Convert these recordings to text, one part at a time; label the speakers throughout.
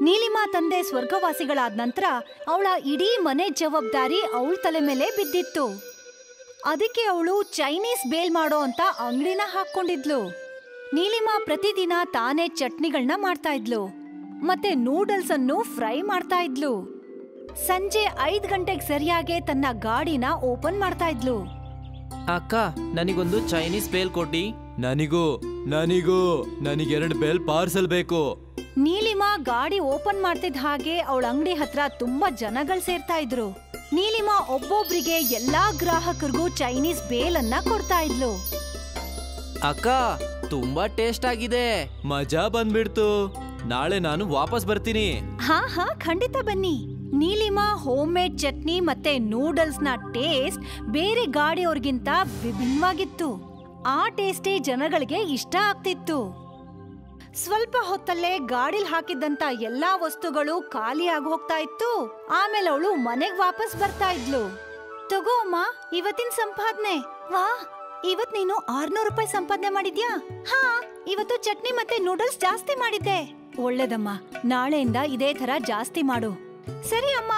Speaker 1: ನೀಲಿಮಾ ತಂದೆ ಸ್ವರ್ಗವಾಸಿಗಳಾದ ನಂತರ ಅವಳ ಇಡೀ ಮನೆ ಜವಾಬ್ದಾರಿ ಅವಳ ತಲೆ ಮೇಲೆ ಬಿದ್ದಿತ್ತು ಅದಕ್ಕೆ ಅವಳು ಚೈನೀಸ್ ಬೇಲ್ ಮಾಡೋ ಅಂತ ಅಂಗಡಿನ ಹಾಕೊಂಡಿದ್ಲು ನೀಲಿಮಾ ಪ್ರತಿದಿನ ತಾನೇ ಚಟ್ನಿಗಳನ್ನ ಮಾಡ್ತಾ ಇದ್ಲು ಮತ್ತೆ ನೂಡಲ್ಸ್ ಅನ್ನು ಫ್ರೈ ಮಾಡ್ತಾ ಇದ್ಲು ಸಂಜೆ ಐದ್ ಗಂಟೆಗೆ ಸರಿಯಾಗಿ ತನ್ನ ಗಾಡಿನ ಓಪನ್ ಮಾಡ್ತಾ ಇದ್ಲು
Speaker 2: ಅಕ್ಕ ನನಗೊಂದು ಚೈನೀಸ್ ಬೇಲ್ ಕೊಡಿ
Speaker 3: ನನಗೂ ನನಗೂ ನನಗೆರಡು ಬೇಲ್ ಪಾರ್ಸಲ್ ಬೇಕು
Speaker 1: ನೀಲಿಮಾ ಗಾಡಿ ಓಪನ್ ಮಾಡ್ತಿದ್ದ ಹಾಗೆ ಅವಳ ಅಂಗಡಿ ಹತ್ರ ತುಂಬಾ ಜನಗಳು ಸೇರ್ತಾ ಇದ್ರು ನೀಲಿಮಾ ಒಬ್ಬೊಬ್ರಿಗೆ ಎಲ್ಲಾ ಗ್ರಾಹಕರಿಗೂ ಚೈನೀಸ್ ಬೇಲ್ ಅನ್ನ ಕೊಡ್ತಾ ಇದ್ಲು
Speaker 2: ಅಕ್ಕ ತುಂಬಾ ಟೇಸ್ಟ್ ಆಗಿದೆ
Speaker 3: ಮಜಾ ಬಂದ್ಬಿಡ್ತು ನಾಳೆ ನಾನು ವಾಪಸ್ ಬರ್ತೀನಿ
Speaker 1: ಹಾ ಹಾ ಖಂಡಿತ ಬನ್ನಿ ನೀಲಿಮಾ ಹೋಮ್ ಮೇಡ್ ಚಟ್ನಿ ಮತ್ತೆ ನೂಡಲ್ಸ್ ನ ಟೇಸ್ಟ್ ಬೇರೆ ಗಾಡಿಯವ್ರಿಗಿಂತ ವಿಭಿನ್ನವಾಗಿತ್ತು ಆ ಟೇಸ್ಟೇ ಜನಗಳಿಗೆ ಇಷ್ಟ ಆಗ್ತಿತ್ತು ಸ್ವಲ್ಪ ಹೊತ್ತಲ್ಲೇ ಗಾಡಿಲ್ ಹಾಕಿದ್ದಂತ ಎಲ್ಲಾ ವಸ್ತುಗಳು ಖಾಲಿ ಆಗಿ ಹೋಗ್ತಾ ಇತ್ತು ಆಮೇಲೆ ಅವಳು ಮನೆಗ್ ವಾಪಸ್ ಬರ್ತಾ ಇದ್ಲು ತಗೋ ಅಮ್ಮ ಇವತ್ತಿನ ಸಂಪಾದನೆ ವಾ ಇವತ್ ನೀನು ಆರ್ನೂರು ರೂಪಾಯಿ ಸಂಪಾದನೆ ಮಾಡಿದ್ಯಾ ಹಾ ಇವತ್ತು ಚಟ್ನಿ ಮತ್ತೆ ನೂಡಲ್ಸ್ ಜಾಸ್ತಿ ಮಾಡಿದ್ದೆ ಒಳ್ಳೇದಮ್ಮ ನಾಳೆಯಿಂದ ಇದೇ ತರ ಜಾಸ್ತಿ ಮಾಡು ಸರಿ ಅಮ್ಮ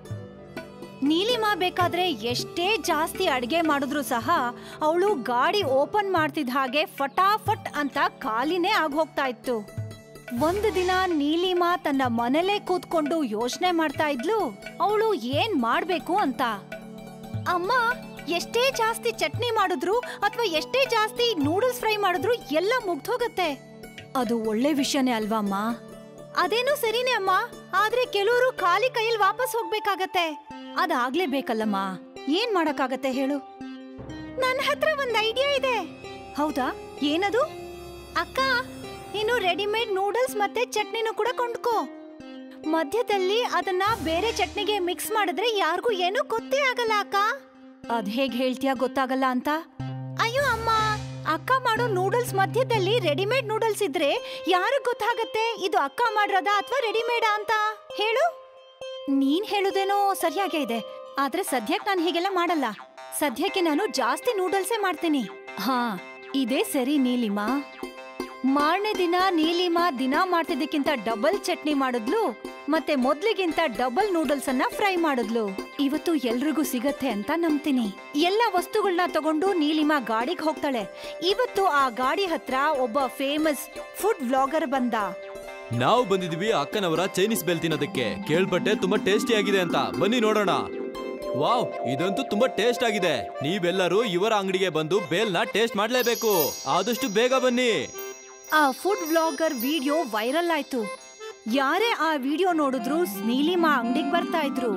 Speaker 1: ನೀಲಿಮಾ ಬೇಕಾದ್ರೆ ಎಷ್ಟೇ ಜಾಸ್ತಿ ಅಡ್ಗೆ ಮಾಡಿದ್ರು ಸಹ ಅವಳು ಗಾಡಿ ಓಪನ್ ಮಾಡ್ತಿದ್ದ ಹಾಗೆ ಫಟಾಫಟ್ ಅಂತ ಖಾಲಿನೇ ಆಗೋಗ್ತಾ ಇತ್ತು ಒಂದು ದಿನ ನೀಲಿಮಾ ತನ್ನ ಮನೇಲೇ ಕೂತ್ಕೊಂಡು ಯೋಚನೆ ಮಾಡ್ತಾ ಇದ್ಲು ಅವಳು ಏನ್ ಮಾಡ್ಬೇಕು ಅಂತ ಅಮ್ಮ ಎಷ್ಟೇ ಜಾಸ್ತಿ ಚಟ್ನಿ ಮಾಡಿದ್ರು ಅಥವಾ ಎಷ್ಟೇ ಜಾಸ್ತಿ ನೂಡಲ್ಸ್ ಫ್ರೈ ಮಾಡಿದ್ರು ಎಲ್ಲ ಮುಗ್ದೋಗತ್ತೆ ಅದು ಒಳ್ಳೆ ವಿಷಯನೇ ಅಲ್ವಾ ಅಮ್ಮ ಅದೇನೋ ಸರಿನೇ ಅಮ್ಮ ಆದ್ರೆ ಕೆಲವರು ಖಾಲಿ ಕೈಯಲ್ಲಿ ವಾಪಸ್ ಹೋಗ್ಬೇಕಾಗತ್ತೆ ಅದಾಗ್ಲೇಬೇಕಲ್ಲಮ್ಮ ಏನ್ ಮಾಡಕ್ಕಾಗತ್ತೆ ಹೇಳು ನನ್ನ ಹತ್ರ ಒಂದ್ ಐಡಿಯಾ ಇದೆ ಹೌದಾ ಏನದು ಅಕ್ಕ ನೀನು ರೆಡಿಮೇಡ್ ನೂಡಲ್ಸ್ ಮತ್ತೆ ಚಟ್ನಿನೂ ಕೂಡ ಕೊಂಡ್ಕೋ ಮಧ್ಯದಲ್ಲಿ ಅದನ್ನ ಬೇರೆ ಚಟ್ನಿಗೆ ಮಿಕ್ಸ್ ಮಾಡಿದ್ರೆ ಯಾರಿಗೂ ಏನೂ ಗೊತ್ತೇ ಆಗಲ್ಲ ಅಕ್ಕ ಅದ್ ಹೇಗ್ ಹೇಳ್ತೀಯಾ ಗೊತ್ತಾಗಲ್ಲ ಅಂತ ಅಯ್ಯೋ ಅಮ್ಮ ಅಕ್ಕ ಮಾಡೋ ನೂಡಲ್ಸ್ ಮಧ್ಯದಲ್ಲಿ ರೆಡಿಮೇಡ್ ನೂಡಲ್ಸ್ ಇದ್ರೆ ಯಾರಿಗ್ ಗೊತ್ತಾಗತ್ತೆ ಇದು ಅಕ್ಕ ಮಾಡಿರೋದಾ ಅಥವಾ ರೆಡಿಮೇಡಾ ಅಂತ ಹೇಳು ನೀನ್ ಹೇಳುದೇನೋ ಸರಿಯಾಗೇ ಇದೆ ಆದ್ರೆ ಸದ್ಯಕ್ಕೆ ನಾನು ಹೀಗೆಲ್ಲ ಮಾಡಲ್ಲ ಸದ್ಯಕ್ಕೆ ನಾನು ಜಾಸ್ತಿ ನೂಡಲ್ಸೇ ಮಾಡ್ತೀನಿ ಹಾ ಇದೇ ಸರಿ ನೀಲಿಮಾ ಮಾರನೇ ದಿನ ನೀಲಿಮಾ ದಿನ ಮಾಡ್ತಿದ್ದಕ್ಕಿಂತ ಡಬಲ್ ಚಟ್ನಿ ಮಾಡಿದ್ಲು ಮತ್ತೆ ಮೊದ್ಲಿಗಿಂತ ಡಬಲ್ ನೂಡಲ್ಸ್ ಅನ್ನ ಫ್ರೈ ಮಾಡಿದ್ಲು ಇವತ್ತು ಎಲ್ರಿಗೂ ಸಿಗತ್ತೆ ಅಂತ ನಂಬ್ತೀನಿ ಎಲ್ಲ ವಸ್ತುಗಳನ್ನ ತಗೊಂಡು ನೀಲಿಮಾ ಗಾಡಿಗೆ ಹೋಗ್ತಾಳೆ ಇವತ್ತು ಆ ಗಾಡಿ ಹತ್ರ ಒಬ್ಬ ಫೇಮಸ್ ಫುಡ್ ವ್ಲಾಗರ್ ಬಂದ
Speaker 3: ನಾವು ಬಂದಿದ್ವಿ ಅಕ್ಕನವರ ಚೈನೀಸ್ ಬೇಲ್ ತಿನ್ನೋದಕ್ಕೆ ಕೇಳ್ಪಟ್ಟೆ ತುಂಬಾ ಟೇಸ್ಟಿ ಆಗಿದೆ ಅಂತ ಬನ್ನಿ ನೋಡೋಣ ವಾವ್ ಇದಂತೂ ತುಂಬಾ ಟೇಸ್ಟ್ ಆಗಿದೆ ನೀವೆಲ್ಲರೂ ಇವರ ಅಂಗಡಿಗೆ ಬಂದು ಬೇಲ್ನ ಟೇಸ್ಟ್ ಮಾಡ್ಲೇಬೇಕು ಆದಷ್ಟು ಬೇಗ ಬನ್ನಿ
Speaker 1: ಆ ಫುಡ್ ವ್ಲಾಗರ್ ವಿಡಿಯೋ ವೈರಲ್ ಆಯ್ತು ಯಾರೇ ಆ ವಿಡಿಯೋ ನೋಡಿದ್ರು ನೀಲಿಮಾ ಅಂಗಡಿಗೆ ಬರ್ತಾ ಇದ್ರು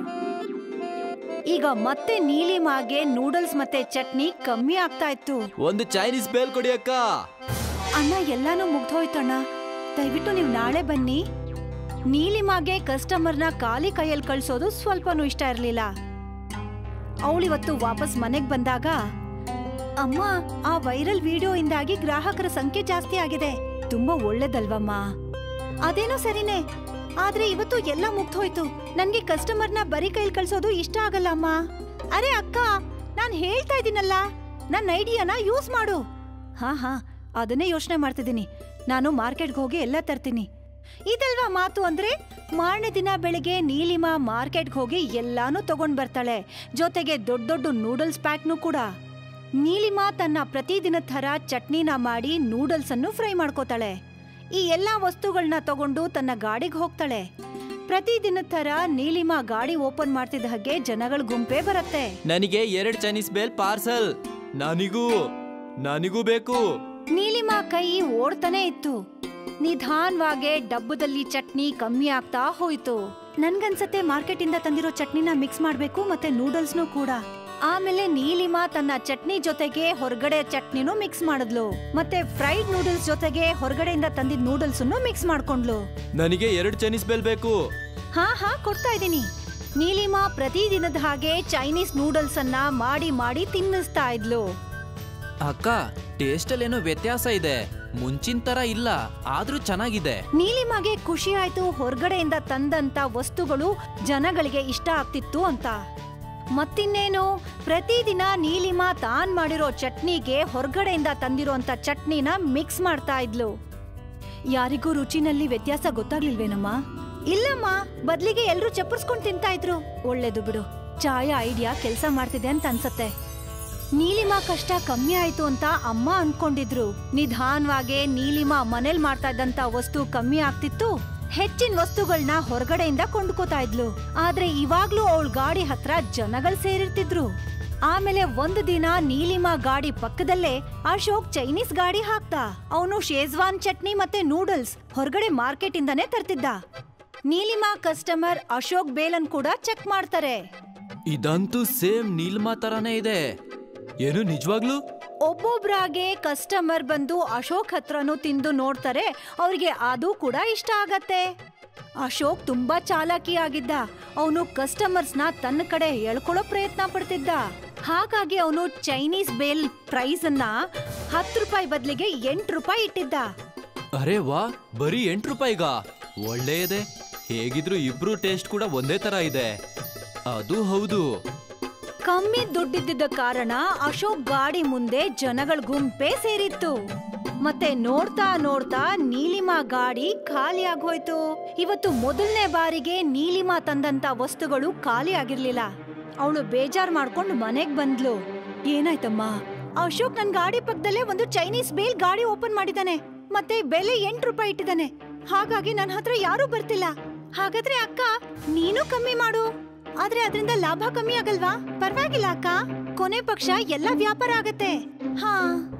Speaker 1: ಈಗ ಮತ್ತೆ ನೀಲಿಮಾಗೆ ನೂಡಲ್ಸ್ ಮತ್ತೆ ಚಟ್ನಿ ಕಮ್ಮಿ ಆಗ್ತಾ ಇತ್ತು
Speaker 3: ಒಂದು ಚೈನೀಸ್ ಬೇಲ್ ಕೊಡಿ ಅಕ್ಕ
Speaker 1: ಅಣ್ಣ ಎಲ್ಲಾನು ಮುಗ್ದೋಯ್ತಣ್ಣ ದಯವಿಟ್ಟು ನೀವು ನಾಳೆ ಬನ್ನಿ ನೀಲಿಮಾಗೆ ಕಸ್ಟಮರ್ನ ಖಾಲಿ ಕೈಯಲ್ಲಿ ಕಳ್ಸೋದು ಸ್ವಲ್ಪನೂ ಇಷ್ಟ ಇರಲಿಲ್ಲ ಅವಳಿವತ್ತು ವಾಪಸ್ ಮನೆಗ್ ಬಂದಾಗ ಅಮ್ಮ ಆ ವೈರಲ್ ವಿಡಿಯೋ ಇಂದಾಗಿ ಗ್ರಾಹಕರ ಸಂಖ್ಯೆ ಜಾಸ್ತಿ ಆಗಿದೆ ತುಂಬಾ ಒಳ್ಳೇದಲ್ವಮ್ಮ ಅದೇನೋ ಸರಿನೇ ಆದ್ರೆ ಇವತ್ತು ಎಲ್ಲ ಮುಗ್ದೋಯ್ತು ನನ್ಗೆ ಕಸ್ಟಮರ್ನ ಬರೀ ಕೈಲಿ ಕಳ್ಸೋದು ಇಷ್ಟ ಆಗಲ್ಲ ಅಮ್ಮ ಅರೆ ಅಕ್ಕ ನಾನ್ ಹೇಳ್ತಾ ಇದೀನಲ್ಲ ನನ್ನ ಐಡಿಯಾನ ಯೂಸ್ ಮಾಡು ಹಾ ಹಾ ಅದನ್ನೇ ಯೋಚನೆ ಮಾಡ್ತಿದ್ದೀನಿ ನಾನು ಮಾರ್ಕೆಟ್ಗೆ ಹೋಗಿ ಎಲ್ಲ ತರ್ತೀನಿ ಇದಲ್ವಾ ಮಾತು ಅಂದ್ರೆ ಮಾರನೇ ದಿನ ಬೆಳಿಗ್ಗೆ ನೀಲಿಮಾ ಮಾರ್ಕೆಟ್ಗೆ ಹೋಗಿ ಎಲ್ಲಾನು ತಗೊಂಡ್ ಬರ್ತಾಳೆ ಜೊತೆಗೆ ದೊಡ್ಡ ದೊಡ್ಡ ನೂಡಲ್ಸ್ ಪ್ಯಾಕ್ನು ಕೂಡ ನೀಲಿಮಾ ತನ್ನ ಪ್ರತಿದಿನ ಥರ ಚಟ್ನಿನ ಮಾಡಿ ನೂಡಲ್ಸ್ ಅನ್ನು ಫ್ರೈ ಮಾಡ್ಕೋತಾಳೆ ಈ ಎಲ್ಲಾ ವಸ್ತುಗಳನ್ನ ತಗೊಂಡು ತನ್ನ ಗಾಡಿಗೆ ಹೋಗ್ತಾಳೆ ಪ್ರತಿದಿನ ಥರ ನೀಲಿಮಾ ಗಾಡಿ ಓಪನ್ ಮಾಡ್ತಿದ್ದ ಹಾಗೆ ಜನಗಳ ಗುಂಪೇ ಬರತ್ತೆ
Speaker 2: ನನಗೆ ಎರಡು ಚೈನೀಸ್ ಬೇಲ್ ಪಾರ್ಸಲ್
Speaker 3: ನನಗೂ ನನಗೂ ಬೇಕು
Speaker 1: ನೀಲಿಮಾ ಕೈ ಓಡ್ತಾನೆ ಇತ್ತು ನಿಧಾನವಾಗೆ ಡಬ್ಬದಲ್ಲಿ ಚಟ್ನಿ ಕಮ್ಮಿ ಆಗ್ತಾ ಹೋಯ್ತು ನನ್ಗನ್ಸತ್ತೆ ಮಾರ್ಕೆಟ್ ಇಂದ ತಂದಿರೋ ಚಟ್ನಿನ ಮಿಕ್ಸ್ ಮಾಡ್ಬೇಕು ಮತ್ತೆ ನೂಡಲ್ಸ್ನು ಕೂಡ ಆಮೇಲೆ ನೀಲಿಮಾ ತನ್ನ ಚಟ್ನಿ ಜೊತೆಗೆ ಹೊರಗಡೆ ಚಟ್ನಿನೂ ಮಿಕ್ಸ್ ಮಾಡಿದ್ಲು ಮತ್ತೆ ಫ್ರೈಡ್ ನೂಡಲ್ಸ್ ಜೊತೆಗೆ ಹೊರಗಡೆಯಿಂದ ತಂದಿದ್ ನೂಡಲ್ಸ್ ಮಿಕ್ಸ್ ಮಾಡ್ಕೊಂಡ್ಲು
Speaker 3: ನನಗೆ ಎರಡು ಚೈನೀಸ್ ಬೇಲ್ ಬೇಕು
Speaker 1: ಹಾ ಹಾ ಕೊಡ್ತಾ ಇದೀನಿ ನೀಲಿಮಾ ಪ್ರತಿದಿನದ ಹಾಗೆ ಚೈನೀಸ್ ನೂಡಲ್ಸ್ ಅನ್ನ ಮಾಡಿ ಮಾಡಿ ತಿನ್ನಿಸ್ತಾ ಇದ್ಲು
Speaker 2: ಅಕ್ಕ ಟೇಸ್ಟಲ್ಲಿ ಏನೋ ವ್ಯತ್ಯಾಸ ಇದೆ ಮುಂಚಿನ ತರ ಇಲ್ಲ ಆದ್ರೂ ಚೆನ್ನಾಗಿದೆ
Speaker 1: ನೀಲಿಮಾಗೆ ಖುಷಿ ಆಯ್ತು ಹೊರಗಡೆಯಿಂದ ತಂದಂತ ವಸ್ತುಗಳು ಜನಗಳಿಗೆ ಇಷ್ಟ ಆಗ್ತಿತ್ತು ಅಂತ ಮತ್ತಿನ್ನೇನು ಪ್ರತಿದಿನ ನೀಲಿಮಾ ತಾನ್ ಮಾಡಿರೋ ಚಟ್ನಿಗೆ ಹೊರಗಡೆಯಿಂದ ತಂದಿರೋಂತ ಚಟ್ನಿನ ಮಿಕ್ಸ್ ಮಾಡ್ತಾ ಇದ್ಲು ಯಾರಿಗೂ ರುಚಿನಲ್ಲಿ ವ್ಯತ್ಯಾಸ ಗೊತ್ತಾಗ್ಲಿಲ್ವೇನಮ್ಮ ಇಲ್ಲಮ್ಮ ಬದ್ಲಿಗೆ ಎಲ್ರೂ ಚಪ್ಪರ್ಸ್ಕೊಂಡ್ ತಿಂತಾ ಇದ್ರು ಒಳ್ಳೇದು ಬಿಡು ಚಾಯ ಐಡಿಯಾ ಕೆಲ್ಸ ಮಾಡ್ತಿದೆ ಅಂತ ಅನ್ಸತ್ತೆ ನೀಲಿಮಾ ಕಷ್ಟ ಕಮ್ಮಿ ಆಯ್ತು ಅಂತ ಅಮ್ಮ ಅನ್ಕೊಂಡಿದ್ರು ನಿಧಾನವಾಗೆ ನೀಲಿಮಾ ಮನೇಲ್ ಮಾಡ್ತಾ ಇದ್ದಂತ ವಸ್ತು ಕಮ್ಮಿ ಆಗ್ತಿತ್ತು ಹೆಚ್ಚಿನ ವಸ್ತುಗಳನ್ನ ಹೊರಗಡೆಯಿಂದ ಕೊಂಡ್ಕೋತಾ ಇದ್ಲು ಆದ್ರೆ ಇವಾಗ್ಲೂ ಅವಳ ಗಾಡಿ ಹತ್ರ ಜನಗಳು ಸೇರಿರ್ತಿದ್ರು ಆಮೇಲೆ ಒಂದು ದಿನ ನೀಲಿಮಾ ಗಾಡಿ ಪಕ್ಕದಲ್ಲೇ ಅಶೋಕ್ ಚೈನೀಸ್ ಗಾಡಿ ಹಾಕ್ದ ಅವನು ಶೇಜ್ವಾನ್ ಚಟ್ನಿ ಮತ್ತೆ ನೂಡಲ್ಸ್ ಹೊರಗಡೆ ಮಾರ್ಕೆಟ್ ಇಂದಾನೇ ತರ್ತಿದ್ದ ನೀಲಿಮಾ ಕಸ್ಟಮರ್ ಅಶೋಕ್ ಬೇಲನ್ ಕೂಡ ಚೆಕ್ ಮಾಡ್ತಾರೆ
Speaker 3: ಇದಂತೂ ಸೇಮ್ ನೀಲ್ಮಾ ತರಾನೇ ಇದೆ ಏನು ನಿಜವಾಗ್ಲೂ
Speaker 1: ಒಬ್ಬೊಬ್ರಾಗೆ ಕಸ್ಟಮರ್ ಬಂದು ಅಶೋಕ್ ಹತ್ರನೂ ತಿಂದು ನೋಡ್ತಾರೆ ಅವ್ರಿಗೆ ಅದು ಕೂಡ ಇಷ್ಟ ಆಗತ್ತೆ ಅಶೋಕ್ ತುಂಬಾ ಚಾಲಾಕಿ ಆಗಿದ್ದ ಅವನು ಕಸ್ಟಮರ್ಸ್ನ ತನ್ನ ಕಡೆ ಎಳ್ಕೊಳ್ಳೋ ಪ್ರಯತ್ನ ಪಡ್ತಿದ್ದ ಹಾಗಾಗಿ ಅವನು ಚೈನೀಸ್ ಬೇಲ್ ಪ್ರೈಸ್ ಅನ್ನ ಹತ್ತು ರೂಪಾಯಿ ಬದಲಿಗೆ ಎಂಟು ರೂಪಾಯಿ ಇಟ್ಟಿದ್ದ
Speaker 3: ಅರೆ ವಾ ಬರೀ ಎಂಟು ರೂಪಾಯಿಗ ಒಳ್ಳೆ ಇದೆ ಹೇಗಿದ್ರು ಇಬ್ರು ಟೇಸ್ಟ್ ಕೂಡ ಒಂದೇ ತರ ಇದೆ ಅದು ಹೌದು
Speaker 1: ಕಮ್ಮಿ ದುಡ್ಡಿದ್ದ ಕಾರಣ ಅಶೋಕ್ ಗಾಡಿ ಮುಂದೆ ಜನಗಳ ಗುಂಪೇ ಸೇರಿತ್ತು ಮತ್ತೆ ನೋಡ್ತಾ ನೋಡ್ತಾ ನೀಲಿಮಾ ಗಾಡಿ ಖಾಲಿ ಆಗೋಯ್ತು ಇವತ್ತು ಮೊದಲನೇ ಬಾರಿಗೆ ನೀಲಿಮಾ ತಂದಂತ ವಸ್ತುಗಳು ಖಾಲಿ ಆಗಿರ್ಲಿಲ್ಲ ಅವಳು ಬೇಜಾರ್ ಮಾಡ್ಕೊಂಡು ಮನೆಗ್ ಬಂದ್ಲು ಏನಾಯ್ತಮ್ಮ ಅಶೋಕ್ ನನ್ ಗಾಡಿ ಪಕ್ಕದಲ್ಲೇ ಒಂದು ಚೈನೀಸ್ ಬೇಲ್ ಗಾಡಿ ಓಪನ್ ಮಾಡಿದಾನೆ ಮತ್ತೆ ಬೆಲೆ ಎಂಟು ರೂಪಾಯಿ ಇಟ್ಟಿದ್ದಾನೆ ಹಾಗಾಗಿ ನನ್ನ ಹತ್ರ ಯಾರೂ ಬರ್ತಿಲ್ಲ ಹಾಗಾದ್ರೆ ಅಕ್ಕ ನೀನು ಕಮ್ಮಿ ಮಾಡು ಆದ್ರೆ ಅದರಿಂದ ಲಾಭ ಕಮ್ಮಿ ಆಗಲ್ವಾ ಪರವಾಗಿಲ್ಲ ಅಕ್ಕ ಕೊನೆ ಪಕ್ಷ ಎಲ್ಲ ವ್ಯಾಪಾರ ಆಗತ್ತೆ ಹಾ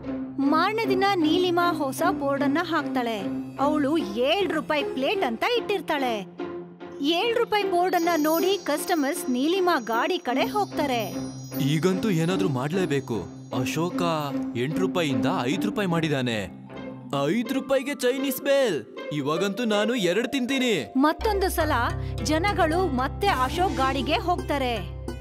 Speaker 1: ಮಾರನೇ ದಿನ ನೀಲಿಮಾ ಹೊಸ ಬೋರ್ಡ್ ಅನ್ನ ಹಾಕ್ತಾಳೆ ಅವಳು ಏಳ್ ರೂಪಾಯಿ ಪ್ಲೇಟ್ ಅಂತ ಇಟ್ಟಿರ್ತಾಳೆ ಏಳ್ ರೂಪಾಯಿ ಬೋರ್ಡ್ ಅನ್ನ ನೋಡಿ ಕಸ್ಟಮರ್ಸ್ ನೀಲಿಮಾ ಗಾಡಿ ಕಡೆ ಹೋಗ್ತಾರೆ
Speaker 3: ಈಗಂತೂ ಏನಾದ್ರೂ ಮಾಡ್ಲೇಬೇಕು ಅಶೋಕ ಎಂಟು ರೂಪಾಯಿಯಿಂದ ಐದು ರೂಪಾಯಿ ಮಾಡಿದಾನೆ ಐದು ರೂಪಾಯಿಗೆ ಚೈನೀಸ್ ಬೇಲ್ ಇವಾಗಂತೂ ನಾನು ಎರಡು ತಿಂತೀನಿ
Speaker 1: ಮತ್ತೊಂದು ಸಲ ಜನಗಳು ಮತ್ತೆ ಅಶೋಕ್ ಗಾಡಿಗೆ ಹೋಗ್ತಾರೆ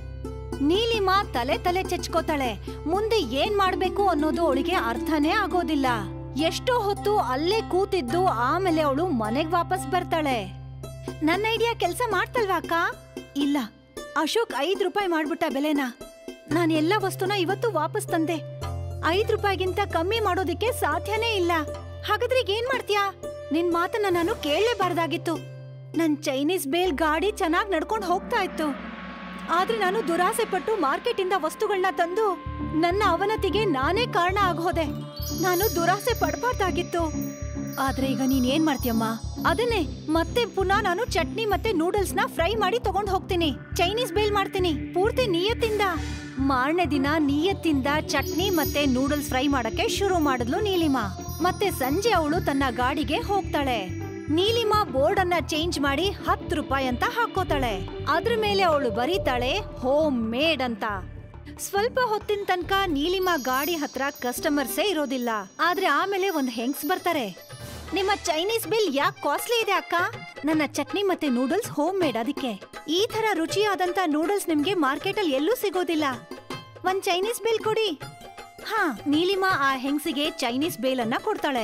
Speaker 1: ನೀಲಿಮಾ ತಲೆ ತಲೆ ಚೆಚ್ಕೋತಾಳೆ ಮುಂದೆ ಏನ್ ಮಾಡ್ಬೇಕು ಅನ್ನೋದು ಅವಳಿಗೆ ಅರ್ಥನೇ ಆಗೋದಿಲ್ಲ ಎಷ್ಟೋ ಹೊತ್ತು ಅಲ್ಲೇ ಕೂತಿದ್ದು ಆಮೇಲೆ ಅವಳು ಮನೆಗ್ ವಾಪಸ್ ಬರ್ತಾಳೆ ನನ್ನ ಐಡಿಯಾ ಕೆಲ್ಸ ಮಾಡ್ತಲ್ವಾ ಅಕ್ಕ ಇಲ್ಲ ಅಶೋಕ್ ಐದ್ ರೂಪಾಯಿ ಮಾಡ್ಬಿಟ್ಟ ಬೆಲೆನ ನಾನು ಎಲ್ಲ ವಸ್ತುನ ಇವತ್ತು ವಾಪಸ್ ತಂದೆ ಐದ್ ರೂಪಾಯಿಗಿಂತ ಕಮ್ಮಿ ಮಾಡೋದಿಕ್ಕೆ ಸಾಧ್ಯನೇ ಇಲ್ಲ ಹಾಗಾದ್ರೆ ಈಗ ಏನ್ ಮಾಡ್ತೀಯಾ ನಿನ್ ಮಾತನ್ನ ನಾನು ಕೇಳಲೇಬಾರ್ದಾಗಿತ್ತು ನನ್ ಚೈನೀಸ್ ಬೇಲ್ ಗಾಡಿ ಚೆನ್ನಾಗ್ ನಡ್ಕೊಂಡ್ ಹೋಗ್ತಾ ಇತ್ತು ಆದ್ರೆ ನಾನು ದುರಾಸೆ ಪಟ್ಟು ಮಾರ್ಕೆಟ್ ಇಂದ ವಸ್ತುಗಳನ್ನ ತಂದು ನನ್ನ ಅವನತಿಗೆ ನಾನೇ ಕಾರಣ ಆಗೋದೆ ನಾನು ದುರಾಸೆ ಪಡ್ಬಾರ್ದಾಗಿತ್ತು ಆದ್ರೆ ಈಗ ನೀನ್ ಏನ್ ಮಾಡ್ತೀಯಮ್ಮ ಅದನ್ನೇ ಮತ್ತೆ ಪುನಃ ನಾನು ಚಟ್ನಿ ಮತ್ತೆ ನೂಡಲ್ಸ್ ನ ಫ್ರೈ ಮಾಡಿ ತಗೊಂಡ್ ಹೋಗ್ತೀನಿ ಚೈನೀಸ್ ಬೇಲ್ ಮಾಡ್ತೀನಿ ಪೂರ್ತಿ ನಿಯತ್ತಿಂದ ಮಾರನೇ ದಿನ ನಿಯತ್ತಿಂದ ಚಟ್ನಿ ಮತ್ತೆ ನೂಡಲ್ಸ್ ಫ್ರೈ ಮಾಡಕ್ಕೆ ಶುರು ಮಾಡಿದ್ಲು ನೀಲಿಮಾ ಮತ್ತೆ ಸಂಜೆ ಅವಳು ತನ್ನ ಗಾಡಿಗೆ ಹೋಗ್ತಾಳೆ ನೀಲಿಮಾ ಬೋರ್ಡ್ ಅನ್ನ ಚೇಂಜ್ ಮಾಡಿ ಹತ್ತು ರೂಪಾಯಿ ಅಂತ ಹಾಕೋತಾಳೆ ಅದ್ರ ಮೇಲೆ ಅವಳು ಬರೀತಾಳೆ ಹೋಮ್ ಮೇಡ್ ಅಂತ ಸ್ವಲ್ಪ ಹೊತ್ತಿನ ತನಕ ನೀಲಿಮಾ ಗಾಡಿ ಹತ್ರ ಕಸ್ಟಮರ್ಸೇ ಇರೋದಿಲ್ಲ ಆದ್ರೆ ಆಮೇಲೆ ಒಂದ್ ಹೆಂಗ್ಸ್ ಬರ್ತಾರೆ ನಿಮ್ಮ ಚೈನೀಸ್ ಬಿಲ್ ಯಾಕೆ ಕಾಸ್ಟ್ಲಿ ಇದೆ ಅಕ್ಕ ನನ್ನ ಚಟ್ನಿ ಮತ್ತೆ ನೂಡಲ್ಸ್ ಹೋಮ್ ಮೇಡ್ ಅದಕ್ಕೆ ಈ ತರ ರುಚಿಯಾದಂತ ನೂಡಲ್ಸ್ ನಿಮ್ಗೆ ಮಾರ್ಕೆಟ್ ಅಲ್ಲಿ ಎಲ್ಲೂ ಸಿಗೋದಿಲ್ಲ ಒಂದ್ ಚೈನೀಸ್ ಬೇಲ್ ಕೊಡಿ ಹಾ ನೀಲಿಮಾ ಆ ಹೆಂಗ್ಸಿಗೆ ಚೈನೀಸ್ ಬೇಲ್ ಅನ್ನ ಕೊಡ್ತಾಳೆ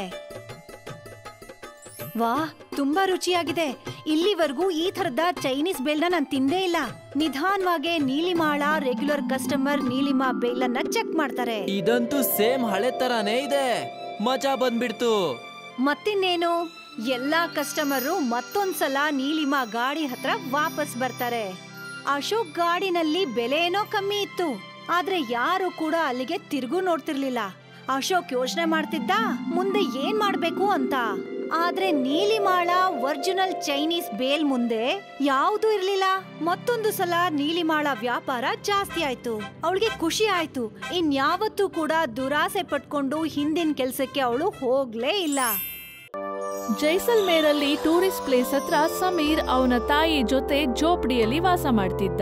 Speaker 1: ವಾ ತುಂಬಾ ರುಚಿಯಾಗಿದೆ ಇಲ್ಲಿವರೆಗೂ ಈ ತರದ ಚೈನೀಸ್ ಬೇಲ್ನ ನಾನು ತಿಂದೇ ಇಲ್ಲ ನಿಧಾನವಾಗಿ ನೀಲಿಮಾಳ ರೆಗ್ಯುಲರ್ ಕಸ್ಟಮರ್ ನೀಲಿಮಾ ಬೇಲನ್ನ ಚೆಕ್ ಮಾಡ್ತಾರೆ
Speaker 3: ಇದಂತೂ ಸೇಮ್ ಹಳೆ ತರಾನೇ ಇದೆ ಮಜಾ ಬಂದ್ಬಿಡ್ತು
Speaker 1: ಮತ್ತಿನ್ನೇನು ಎಲ್ಲಾ ಕಸ್ಟಮರು ಮತ್ತೊಂದ್ಸಲ ನೀಲಿಮಾ ಗಾಡಿ ಹತ್ರ ವಾಪಸ್ ಬರ್ತಾರೆ ಅಶೋಕ್ ಗಾಡಿನಲ್ಲಿ ಬೆಲೆ ಏನೋ ಕಮ್ಮಿ ಇತ್ತು ಆದ್ರೆ ಯಾರು ಕೂಡ ಅಲ್ಲಿಗೆ ತಿರುಗು ನೋಡ್ತಿರ್ಲಿಲ್ಲ ಅಶೋಕ್ ಯೋಚನೆ ಮಾಡ್ತಿದ್ದ ಮುಂದೆ ಏನ್ ಮಾಡ್ಬೇಕು ಅಂತ ಆದ್ರೆ ನೀಲಿಮಾಳ ಒರಿಜಿನಲ್ ಚೈನೀಸ್ ಬೇಲ್ ಮುಂದೆ ಯಾವ್ದೂ ಇರ್ಲಿಲ್ಲ ಮತ್ತೊಂದು ಸಲ ನೀಲಿಮಾಳ ವ್ಯಾಪಾರ ಜಾಸ್ತಿ ಆಯ್ತು ಅವಳಿಗೆ ಖುಷಿ ಆಯ್ತು ಇನ್ಯಾವತ್ತೂ ಕೂಡ ದುರಾಸೆ ಪಟ್ಕೊಂಡು ಹಿಂದಿನ ಕೆಲ್ಸಕ್ಕೆ ಅವಳು ಹೋಗ್ಲೇ ಇಲ್ಲ
Speaker 4: ಜೈಸಲ್ಮೇರಲ್ಲಿ ಟೂರಿಸ್ಟ್ ಪ್ಲೇಸ್ ಹತ್ರ ಸಮೀರ್ ಅವನ ತಾಯಿ ಜೊತೆ ಜೋಪಡಿಯಲ್ಲಿ ವಾಸ ಮಾಡ್ತಿದ್ದ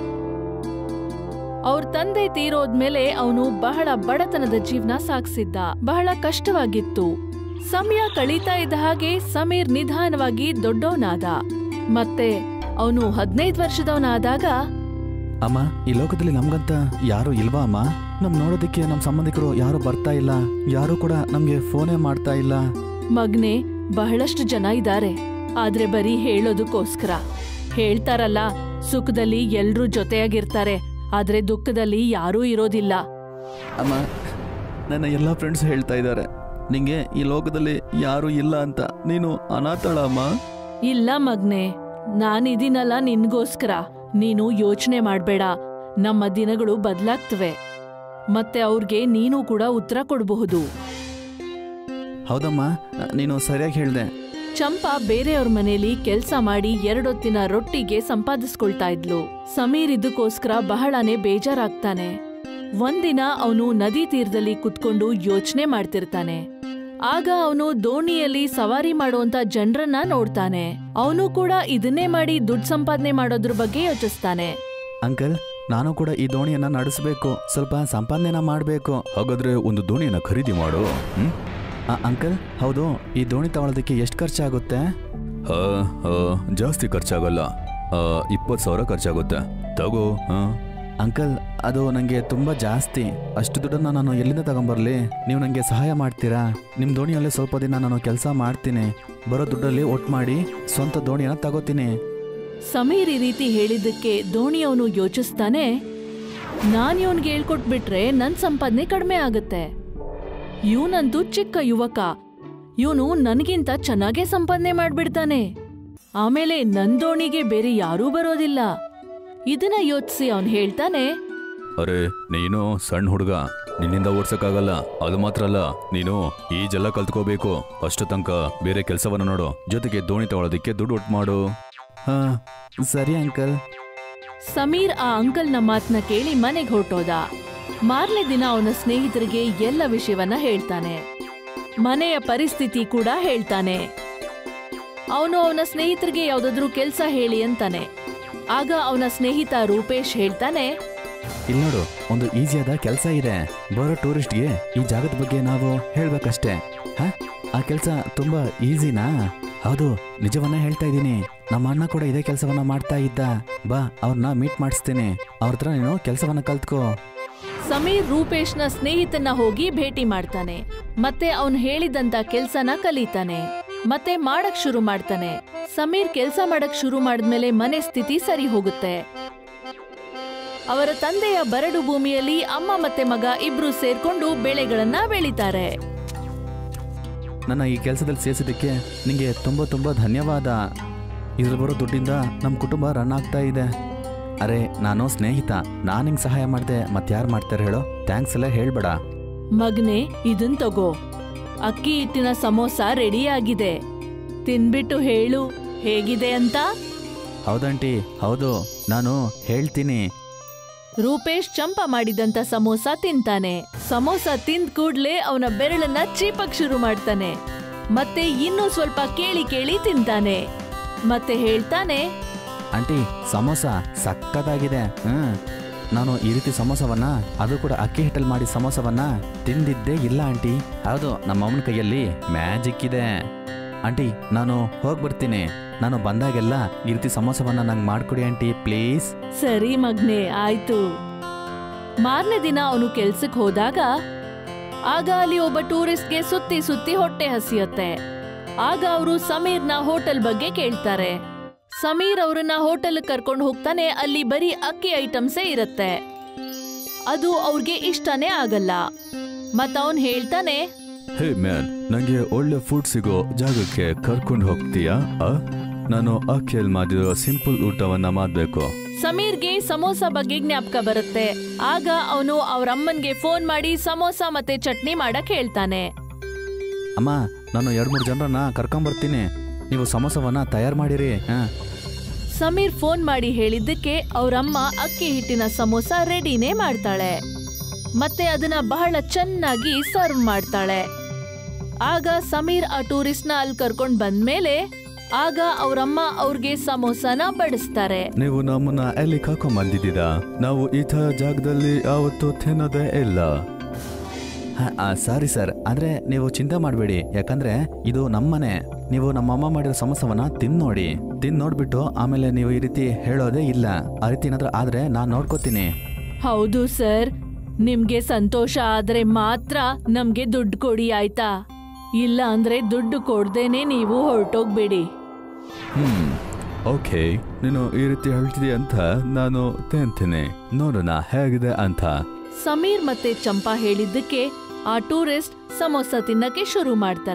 Speaker 4: ಅವ್ರ ತಂದೆ ತೀರೋದ್ಮೇಲೆ ಅವನು ಬಹಳ ಬಡತನದ ಜೀವನ ಸಾಗಿಸಿದ್ದ ಬಹಳ ಕಷ್ಟವಾಗಿತ್ತು ಸಮಯ ಕಳೀತಾ ಇದ್ದ ಹಾಗೆ ಸಮೀರ್ ನಿಧಾನವಾಗಿ ದೊಡ್ಡವನಾದ ಮತ್ತೆ ಅವನು ಹದಿನೈದು ವರ್ಷದವನಾದಾಗ
Speaker 5: ಅಮ್ಮ ಈ ಲೋಕದಲ್ಲಿ ನಮ್ಗಂತ ಯಾರು ಇಲ್ವಾ ಅಮ್ಮ ನಮ್ ನೋಡೋದಕ್ಕೆ ನಮ್ ಸಂಬಂಧಿಕರು ಯಾರು ಬರ್ತಾ ಇಲ್ಲ ಯಾರು ಕೂಡ ನಮ್ಗೆ ಫೋನೇ ಮಾಡ್ತಾ ಇಲ್ಲ
Speaker 4: ಮಗ್ನೆ ಬಹಳಷ್ಟು ಜನ ಇದ್ದಾರೆ ಆದ್ರೆ ಬರೀ ಹೇಳೋದಕ್ಕೋಸ್ಕರ ಹೇಳ್ತಾರಲ್ಲ ಸುಖದಲ್ಲಿ ಎಲ್ರೂ ಜೊತೆಯಾಗಿರ್ತಾರೆ ಆದ್ರೆ ದುಃಖದಲ್ಲಿ ಯಾರೂ ಇರೋದಿಲ್ಲ
Speaker 5: ಅಮ್ಮ ನನ್ನ ಎಲ್ಲ ಫ್ರೆಂಡ್ಸ್ ಹೇಳ್ತಾ ಇದ್ದಾರೆ ನಿಂಗೆ ಈ ಲೋಕದಲ್ಲಿ ಯಾರು ಇಲ್ಲ ಅಂತ ನೀನು ಅನಾಥಳ ಅಮ್ಮ
Speaker 4: ಇಲ್ಲ ಮಗ್ನೆ ನಾನಿದೀನಲ್ಲ ನಿನ್ಗೋಸ್ಕರ ನೀನು ಯೋಚನೆ ಮಾಡ್ಬೇಡ ನಮ್ಮ ದಿನಗಳು ಬದಲಾಗ್ತವೆ ಮತ್ತೆ ಅವ್ರಿಗೆ ನೀನು ಕೂಡ ಉತ್ತರ ಕೊಡಬಹುದು
Speaker 5: ಹೌದಮ್ಮ ನೀನು ಸರಿಯಾಗಿ ಹೇಳ್ದೆ
Speaker 4: ಚಂಪಾ ಬೇರೆಯವ್ರ ಮನೇಲಿ ಕೆಲ್ಸ ಮಾಡಿ ಎರಡೊತ್ತಿನ ರೊಟ್ಟಿಗೆ ಸಂಪಾದಿಸ್ಕೊಳ್ತಾ ಇದ್ಲು ಸಮೀರ್ ಇದಕ್ಕೋಸ್ಕರ ಬಹಳನೇ ಬೇಜಾರಾಗ್ತಾನೆ ಒಂದಿನ ಅವನು ನದಿ ತೀರದಲ್ಲಿ ಕುತ್ಕೊಂಡು ಯೋಚನೆ ಮಾಡ್ತಿರ್ತಾನೆ ಆಗ ಅವನು ದೋಣಿಯಲ್ಲಿ ಸವಾರಿ ಮಾಡುವಂತ ಜನರನ್ನ ನೋಡ್ತಾನೆ ಅವನು ಕೂಡ ಇದನ್ನೇ ಮಾಡಿ ದುಡ್ಡು ಸಂಪಾದನೆ ಮಾಡೋದ್ರ ಬಗ್ಗೆ ಯೋಚಿಸ್ತಾನೆ
Speaker 5: ಅಂಕಲ್ ನಾನು ಕೂಡ ಈ ದೋಣಿಯನ್ನ ನಡೆಸಬೇಕು ಸ್ವಲ್ಪ ಸಂಪಾದನೆನ ಮಾಡಬೇಕು ಹಾಗಾದ್ರೆ ಒಂದು ದೋಣಿಯನ್ನ ಖರೀದಿ ಮಾಡು ಹ್ಮ್ ಆ, ಅಂಕಲ್ ಹೌದು ಈ ದೋಣಿ ತಗೊಳ್ಳೋದಕ್ಕೆ ಎಷ್ಟು ಖರ್ಚಾಗುತ್ತೆ ಜಾಸ್ತಿ ಖರ್ಚಾಗಲ್ಲ ಇಪ್ಪತ್ತು ಸಾವಿರ ಖರ್ಚಾಗುತ್ತೆ ತಗೋ ಅಂಕಲ್ ಅದು ನನಗೆ ತುಂಬ ಜಾಸ್ತಿ ಅಷ್ಟು ದುಡ್ಡನ್ನ ನಾನು ಎಲ್ಲಿಂದ ತಗೊಂಬರ್ಲಿ ನೀವು ನನಗೆ ಸಹಾಯ ಮಾಡ್ತೀರಾ ನಿಮ್ಮ ದೋಣಿಯಲ್ಲಿ ಸ್ವಲ್ಪ ದಿನ ನಾನು ಕೆಲಸ ಮಾಡ್ತೀನಿ ಬರೋ ದುಡ್ಡಲ್ಲಿ ಒಟ್ಟು ಮಾಡಿ ಸ್ವಂತ ದೋಣಿಯನ್ನ ತಗೋತೀನಿ
Speaker 4: ಸಮೀರ್ ಈ ರೀತಿ ಹೇಳಿದ್ದಕ್ಕೆ ದೋಣಿಯವನು ಯೋಚಿಸ್ತಾನೆ ನಾನ್ ಇವನ್ಗೆ ಹೇಳ್ಕೊಟ್ಬಿಟ್ರೆ ನನ್ ಸಂಪಾದನೆ ಕಡಿಮೆ ಆಗತ್ತೆ ಇವನಂತೂ ಚಿಕ್ಕ ಯುವಕ ಇವನು ನನ್ಗಿಂತ ಚೆನ್ನಾಗೇ ಸಂಪಾದನೆ ಮಾಡ್ಬಿಡ್ತಾನೆ ಆಮೇಲೆ ನನ್ ದೋಣಿಗೆ ಬೇರೆ ಯಾರೂ ಬರೋದಿಲ್ಲ ಇದನ್ನ ಯೋಚಿಸಿ ಅವನ್ ಹೇಳ್ತಾನೆ
Speaker 5: ಅರೆ ನೀನು ಸಣ್ಣ ಹುಡುಗ ನಿನ್ನಿಂದ ಓಡ್ಸಕ್ಕಾಗಲ್ಲ ಅದು ಮಾತ್ರ ಅಲ್ಲ ನೀನು ಈಜೆಲ್ಲ ಕಲ್ತ್ಕೋಬೇಕು ಅಷ್ಟು ತನಕ ಬೇರೆ ಕೆಲಸವನ್ನ ನೋಡು ಜೊತೆಗೆ ದೋಣಿ ತಗೊಳ್ಳೋದಕ್ಕೆ ದುಡ್ಡು ಒಟ್ಟು ಮಾಡು ಹಾ ಸರಿ ಅಂಕಲ್
Speaker 4: ಸಮೀರ್ ಆ ಅಂಕಲ್ನ ಮಾತನ್ನ ಕೇಳಿ ಮನೆಗೆ ಹೊರಟೋದ ಮಾರನೇ ದಿನ ಅವನ ಸ್ನೇಹಿತರಿಗೆ ಎಲ್ಲ ವಿಷಯವನ್ನ ಹೇಳ್ತಾನೆ ಮನೆಯ ಪರಿಸ್ಥಿತಿ ಕೂಡ ಹೇಳ್ತಾನೆ ಅವನು ಅವನ ಸ್ನೇಹಿತರಿಗೆ ಯಾವ್ದಾದ್ರೂ ಕೆಲ್ಸ ಹೇಳಿ ಅಂತಾನೆ ಆಗ ಅವನ ಸ್ನೇಹಿತ ರೂಪೇಶ್ ಹೇಳ್ತಾನೆ
Speaker 5: ಇಲ್ಲಿ ನೋಡು ಒಂದು ಈಸಿಯಾದ ಕೆಲಸ ಇದೆ ಬರೋ ಟೂರಿಸ್ಟ್ಗೆ ಈ ಜಾಗದ ಬಗ್ಗೆ ನಾವು ಹೇಳ್ಬೇಕಷ್ಟೇ ಹಾ ಆ ಕೆಲಸ ತುಂಬಾ ಈಸಿನಾ ಹೌದು ನಿಜವನ್ನ ಹೇಳ್ತಾ ಇದ್ದೀನಿ ನಮ್ಮ ಅಣ್ಣ ಕೂಡ ಇದೇ ಕೆಲಸವನ್ನ ಮಾಡ್ತಾ ಇದ್ದ ಬಾ ಅವ್ರನ್ನ ಮೀಟ್ ಮಾಡಿಸ್ತೀನಿ ಅವ್ರ ಹತ್ರ ನೀನು ಕೆಲಸವನ್ನ ಕಲ್ತ್ಕೋ
Speaker 4: ಸಮೀರ್ ರೂಪೇಶ್ನ ಸ್ನೇಹಿತನ ಹೋಗಿ ಭೇಟಿ ಮಾಡ್ತಾನೆ ಮತ್ತೆ ಅವನು ಹೇಳಿದಂತ ಕೆಲ್ಸನ ಕಲಿತಾನೆ ಮತ್ತೆ ಮಾಡಕ್ ಶುರು ಮಾಡ್ತಾನೆ ಸಮೀರ್ ಕೆಲ್ಸ ಮಾಡಕ್ ಶುರು ಮಾಡಿದ್ಮೇಲೆ ಮನೆ ಸ್ಥಿತಿ ಸರಿ ಹೋಗುತ್ತೆ ಅವರ ತಂದೆಯ ಬರಡು ಭೂಮಿಯಲ್ಲಿ ಅಮ್ಮ ಮತ್ತೆ ಮಗ ಇಬ್ರು ಸೇರ್ಕೊಂಡು ಬೆಳೆಗಳನ್ನ ಬೆಳಿತಾರೆ
Speaker 5: ನನ್ನ ಈ ಕೆಲಸದಲ್ಲಿ ಸೇರಿಸಿದ್ದಕ್ಕೆ ನಿಂಗೆ ತುಂಬ ತುಂಬ ಧನ್ಯವಾದ ಇದ್ರಲ್ಲಿ ಬರೋ ದುಡ್ಡಿಂದ ನಮ್ಮ ಕುಟುಂಬ ರನ್ ಆಗ್ತಾ ಇದೆ ಅರೆ ನಾನು ಸ್ನೇಹಿತ ನಾನು ನಿಂಗೆ ಸಹಾಯ ಮಾಡಿದೆ ಮತ್ತೆ ಯಾರು ಮಾಡ್ತಾರೆ ಹೇಳೋ ಥ್ಯಾಂಕ್ಸ್ ಎಲ್ಲ ಹೇಳ್ಬೇಡ
Speaker 4: ಮಗ್ನೆ ಇದನ್ ತಗೋ ಅಕ್ಕಿ ಹಿಟ್ಟಿನ ಸಮೋಸ ರೆಡಿ ಆಗಿದೆ ತಿನ್ಬಿಟ್ಟು ಹೇಳು ಹೇಗಿದೆ ಅಂತ
Speaker 5: ಹೌದಂಟಿ ಹೌದು ನಾನು ಹೇಳ್ತೀನಿ
Speaker 4: ರೂಪೇಶ್ ಚಂಪ ಮಾಡಿದಂತ ಸಮೋಸ ತಿಂತಾನೆ ಸಮೋಸ ತಿಂದ್ ಕೂಡ್ಲೆ ಅವನ ಬೆರಳನ್ನ ಚೀಪಕ್ ಶುರು ಮಾಡ್ತಾನೆ ಮತ್ತೆ ಇನ್ನೂ ಸ್ವಲ್ಪ ಕೇಳಿ ಕೇಳಿ ತಿಂತಾನೆ ಮತ್ತೆ ಹೇಳ್ತಾನೆ
Speaker 5: ಆಂಟಿ ಸಮೋಸ ಸಕ್ಕತ್ತಾಗಿದೆ ಹ್ಮ್ ನಾನು ಈ ರೀತಿ ಸಮೋಸವನ್ನ ಅದು ಕೂಡ ಅಕ್ಕಿ ಹಿಟ್ಟಲ್ಲಿ ಮಾಡಿ ಸಮೋಸವನ್ನ ತಿಂದಿದ್ದೇ ಇಲ್ಲ ಆಂಟಿ ಹೌದು ನಮ್ಮ ಅಮ್ಮನ ಕೈಯಲ್ಲಿ ಮ್ಯಾಜಿಕ್ ಇದೆ ಆಂಟಿ ನಾನು ಹೋಗಿ ಬರ್ತೀನಿ ನಾನು ಬಂದಾಗೆಲ್ಲ ಈ ರೀತಿ ಸಮೋಸವನ್ನ ನಂಗೆ ಮಾಡ್ಕೊಡಿ ಆಂಟಿ ಪ್ಲೀಸ್
Speaker 4: ಸರಿ ಮಗ್ನೆ ಆಯ್ತು ಮಾರನೇ ದಿನ ಅವನು ಕೆಲ್ಸಕ್ ಹೋದಾಗ ಆಗ ಅಲ್ಲಿ ಒಬ್ಬ ಟೂರಿಸ್ಟ್ಗೆ ಸುತ್ತಿ ಸುತ್ತಿ ಹೊಟ್ಟೆ ಹಸಿಯತ್ತೆ ಆಗ ಅವರು ಸಮೀರ್ನ ಹೋಟೆಲ್ ಬಗ್ಗೆ ಕೇಳ್ತಾರೆ ಸಮೀರ್ ಅವ್ರನ್ನ ಹೋಟೆಲ್ ಕರ್ಕೊಂಡು ಹೋಗ್ತಾನೆ ಅಲ್ಲಿ ಬರೀ ಅಕ್ಕಿ ಐಟಮ್ಸೇ ಇರತ್ತೆ ಅದು ಅವ್ರಿಗೆ ಇಷ್ಟನೇ ಆಗಲ್ಲ ಮತ್ತ ಅವನ್ ಹೇಳ್ತಾನೆ
Speaker 5: ಹೇ ಮ್ಯಾನ್ ನಂಗೆ ಒಳ್ಳೆ ಫುಡ್ ಸಿಗೋ ಜಾಗಕ್ಕೆ ಕರ್ಕೊಂಡು ಹೋಗ್ತೀಯಾ ನಾನು ಅಕ್ಕಿಯಲ್ಲಿ ಮಾಡಿರೋ ಸಿಂಪಲ್ ಊಟವನ್ನ ಮಾಡಬೇಕು
Speaker 4: ಸಮೀರ್ಗೆ ಸಮೋಸ ಬಗ್ಗೆ ಜ್ಞಾಪಕ ಬರುತ್ತೆ ಆಗ ಅವನು ಅವ್ರ ಅಮ್ಮನ್ಗೆ ಫೋನ್ ಮಾಡಿ ಸಮೋಸ ಮತ್ತೆ ಚಟ್ನಿ ಮಾಡಕ್ ಹೇಳ್ತಾನೆ
Speaker 5: ಅಮ್ಮ ನಾನು ಎರಡು ಮೂರು ಜನರನ್ನ ಕರ್ಕೊಂಬರ್ತೀನಿ ನೀವು ಸಮೋಸವನ್ನ ತಯಾರು ಮಾಡಿರಿ ಹಾ
Speaker 4: ಸಮೀರ್ ಫೋನ್ ಮಾಡಿ ಹೇಳಿದ್ದಕ್ಕೆ ಅವ್ರಮ್ಮ ಅಕ್ಕಿ ಹಿಟ್ಟಿನ ಸಮೋಸ ರೆಡಿನೇ ಮಾಡ್ತಾಳೆ ಮತ್ತೆ ಅದನ್ನ ಬಹಳ ಚೆನ್ನಾಗಿ ಸರ್ವ್ ಮಾಡ್ತಾಳೆ ಆಗ ಸಮೀರ್ ಆ ಟೂರಿಸ್ಟ್ನ ಅಲ್ಲಿ ಕರ್ಕೊಂಡ್ ಬಂದ್ಮೇಲೆ ಆಗ ಅವ್ರಮ್ಮ ಅವ್ರಿಗೆ ಸಮೋಸನ ಬಡಿಸ್ತಾರೆ
Speaker 5: ನೀವು ನಮ್ಮನ್ನ ಎಲ್ಲಿ ಕರ್ಕೊಂಡ್ ಬಂದಿದ್ದೀರಾ ನಾವು ಈ ಥರ ಜಾಗದಲ್ಲಿ ಯಾವತ್ತೂ ತಿನ್ನೋದೇ ಇಲ್ಲ ಸಾರಿ ಸರ್ ಆದ್ರೆ ನೀವು ಚಿಂತೆ ಮಾಡಬೇಡಿ ಯಾಕಂದ್ರೆ ಇದು ನಮ್ಮನೆ ನೀವು ನಮ್ಮಮ್ಮ ಮಾಡಿರೋ ಸಮೋಸವನ್ನ ತಿಂದ್ ನೋಡಿ ತಿಂದ್ ನೋಡ್ಬಿಟ್ಟು ಆಮೇಲೆ ನೀವು ಈ ರೀತಿ ಹೇಳೋದೇ ಇಲ್ಲ ಆ ರೀತಿ ಏನಾದ್ರೂ ಆದ್ರೆ ನಾನ್ ನೋಡ್ಕೋತೀನಿ
Speaker 4: ಹೌದು ಸರ್ ನಿಮ್ಗೆ ಸಂತೋಷ ಆದ್ರೆ ಮಾತ್ರ ನಮ್ಗೆ ದುಡ್ಡು ಕೊಡಿ ಆಯ್ತಾ ಇಲ್ಲ ಅಂದ್ರೆ ದುಡ್ಡು ಕೊಡ್ದೇನೆ ನೀವು ಹೊರಟೋಗ್ಬೇಡಿ
Speaker 5: ಹ್ಮ್ ಓಕೆ ನೀನು ಈ ರೀತಿ ಹೇಳ್ತಿದೀಯ ಅಂತ ನಾನು ತಿಂತೀನಿ ನೋಡೋಣ ಹೇಗಿದೆ ಅಂತ
Speaker 4: ಸಮೀರ್ ಮತ್ತೆ ಚಂಪಾ ಹೇಳಿದ್ದಕ್ಕೆ ಆ ಟೂರಿಸ್ಟ್ ಸಮೋಸ ತಿನ್ನಕ್ಕೆ ಶುರು ಮಾಡ್ತಾರೆ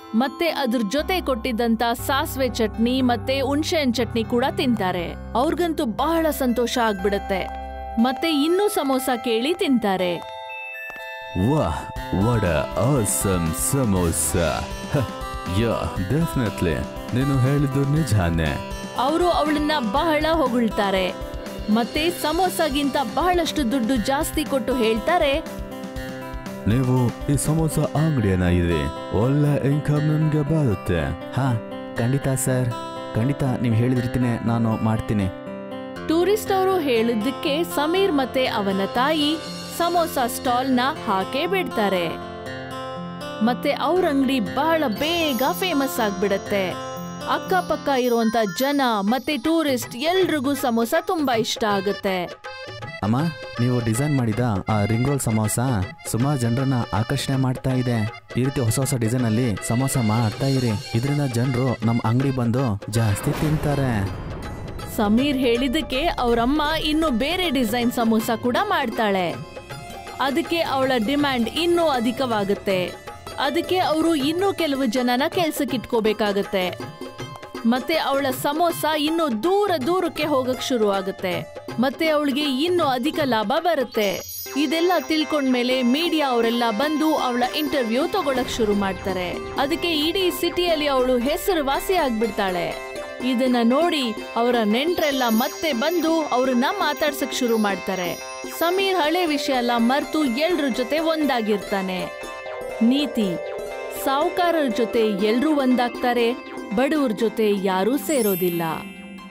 Speaker 4: ಮತ್ತೆ ಅದ್ರ ಜೊತೆ ಕೊಟ್ಟಿದ್ದಂತ ಸಾಸ್ವೆ ಚಟ್ನಿ ಮತ್ತೆ ಹುಣ್ಸೆಹಣ್ಣ್ ಚಟ್ನಿ ಕೂಡ ತಿಂತಾರೆ ಅವ್ರಿಗಂತೂ ಬಹಳ ಸಂತೋಷ ಆಗ್ಬಿಡತ್ತೆ ಮತ್ತೆ ಇನ್ನೂ ಸಮೋಸ ಕೇಳಿ ತಿಂತಾರೆ
Speaker 5: ವಾಹ್ vada awesome samosa yeah definitely ನೀನು ಹೇಳಿದ್ದು ನಿಜಾನೇ
Speaker 4: ಅವರು ಅವಳನ್ನ ಬಹಳ ಹೊಗಳ್ತಾರೆ ಮತ್ತೆ ಸಮೋಸಗಿಂತ ಬಹಳಷ್ಟು ದುಡ್ಡು ಜಾಸ್ತಿ ಕೊಟ್ಟು ಹೇಳ್ತಾರೆ
Speaker 5: ನೀವು ಈ ಸಮೋಸ ಅಂಗಡಿಯನ್ನ ಇದೆ ಒಳ್ಳೆ ಇನ್ಕಮ್ ನನ್ಗೆ ಬರುತ್ತೆ ಹಾ ಖಂಡಿತ ಸರ್ ಖಂಡಿತ ನೀವು ಹೇಳಿದ ರೀತಿನೇ ನಾನು ಮಾಡ್ತೀನಿ
Speaker 4: ಟೂರಿಸ್ಟ್ ಅವರು ಹೇಳಿದ್ದಕ್ಕೆ ಸಮೀರ್ ಮತ್ತೆ ಅವನ ತಾಯಿ ಸಮೋಸ ಸ್ಟಾಲ್ನ ಹಾಕೇ ಬಿಡ್ತಾರೆ ಮತ್ತೆ ಅವ್ರ ಅಂಗಡಿ ಬಹಳ ಬೇಗ ಫೇಮಸ್ ಆಗ್ಬಿಡತ್ತೆ ಅಕ್ಕಪಕ್ಕ ಇರುವಂತ ಜನ ಮತ್ತೆ ಟೂರಿಸ್ಟ್ ಎಲ್ರಿಗೂ ಸಮೋಸ ತುಂಬಾ ಇಷ್ಟ ಆಗುತ್ತೆ
Speaker 5: ಅಮ್ಮ ನೀವು ಡಿಸೈನ್ ಮಾಡಿದ ಆ ರಿಂಗ್ ರೋಲ್ ಸಮೋಸ ಸುಮಾರು ಜನರನ್ನ ಆಕರ್ಷಣೆ ಮಾಡ್ತಾ ಇದೆ ಈ ರೀತಿ ಹೊಸ ಹೊಸ ಡಿಸೈನ್ ಅಲ್ಲಿ ಸಮೋಸ ಮಾಡ್ತಾ ಇರಿ ಇದರಿಂದ ಜನರು ನಮ್ಮ ಅಂಗಡಿ ಬಂದು ಜಾಸ್ತಿ ತಿಂತಾರೆ
Speaker 4: ಸಮೀರ್ ಹೇಳಿದಕ್ಕೆ ಅವರಮ್ಮ ಇನ್ನು ಬೇರೆ ಡಿಸೈನ್ ಸಮೋಸ ಕೂಡ ಮಾಡ್ತಾಳೆ ಅದಕ್ಕೆ ಅವಳ ಡಿಮ್ಯಾಂಡ್ ಇನ್ನೂ ಅಧಿಕವಾಗುತ್ತೆ ಅದಕ್ಕೆ ಅವರು ಇನ್ನೂ ಕೆಲವು ಜನನ ಕೆಲ್ಸಕ್ಕೆ ಇಟ್ಕೋಬೇಕಾಗತ್ತೆ ಮತ್ತೆ ಅವಳ ಸಮೋಸ ಇನ್ನು ದೂರ ದೂರಕ್ಕೆ ಹೋಗಕ್ ಶುರು ಆಗುತ್ತೆ ಮತ್ತೆ ಅವಳಿಗೆ ಇನ್ನೂ ಅಧಿಕ ಲಾಭ ಬರುತ್ತೆ ಇದೆಲ್ಲ ತಿಳ್ಕೊಂಡ್ಮೇಲೆ ಮೀಡಿಯಾ ಅವರೆಲ್ಲ ಬಂದು ಅವಳ ಇಂಟರ್ವ್ಯೂ ತಗೊಳಕ್ ಶುರು ಮಾಡ್ತಾರೆ ಅದಕ್ಕೆ ಇಡೀ ಸಿಟಿಯಲ್ಲಿ ಅವಳು ಹೆಸರುವಾಸಿ ಆಗ್ಬಿಡ್ತಾಳೆ ಇದನ್ನ ನೋಡಿ ಅವರ ನೆಂಟ್ರೆಲ್ಲ ಮತ್ತೆ ಬಂದು ಅವ್ರನ್ನ ಮಾತಾಡ್ಸಕ್ ಶುರು ಮಾಡ್ತಾರೆ ಸಮೀರ್ ಹಳೆ ವಿಷಯ ಎಲ್ಲ ಮರ್ತು ಎಲ್ರ ಜೊತೆ ಒಂದಾಗಿರ್ತಾನೆ ನೀತಿ ಸಾವುಕಾರರ ಜೊತೆ ಎಲ್ರೂ ಒಂದಾಗ್ತಾರೆ ಬಡವ್ರ ಜೊತೆ ಯಾರೂ ಸೇರೋದಿಲ್ಲ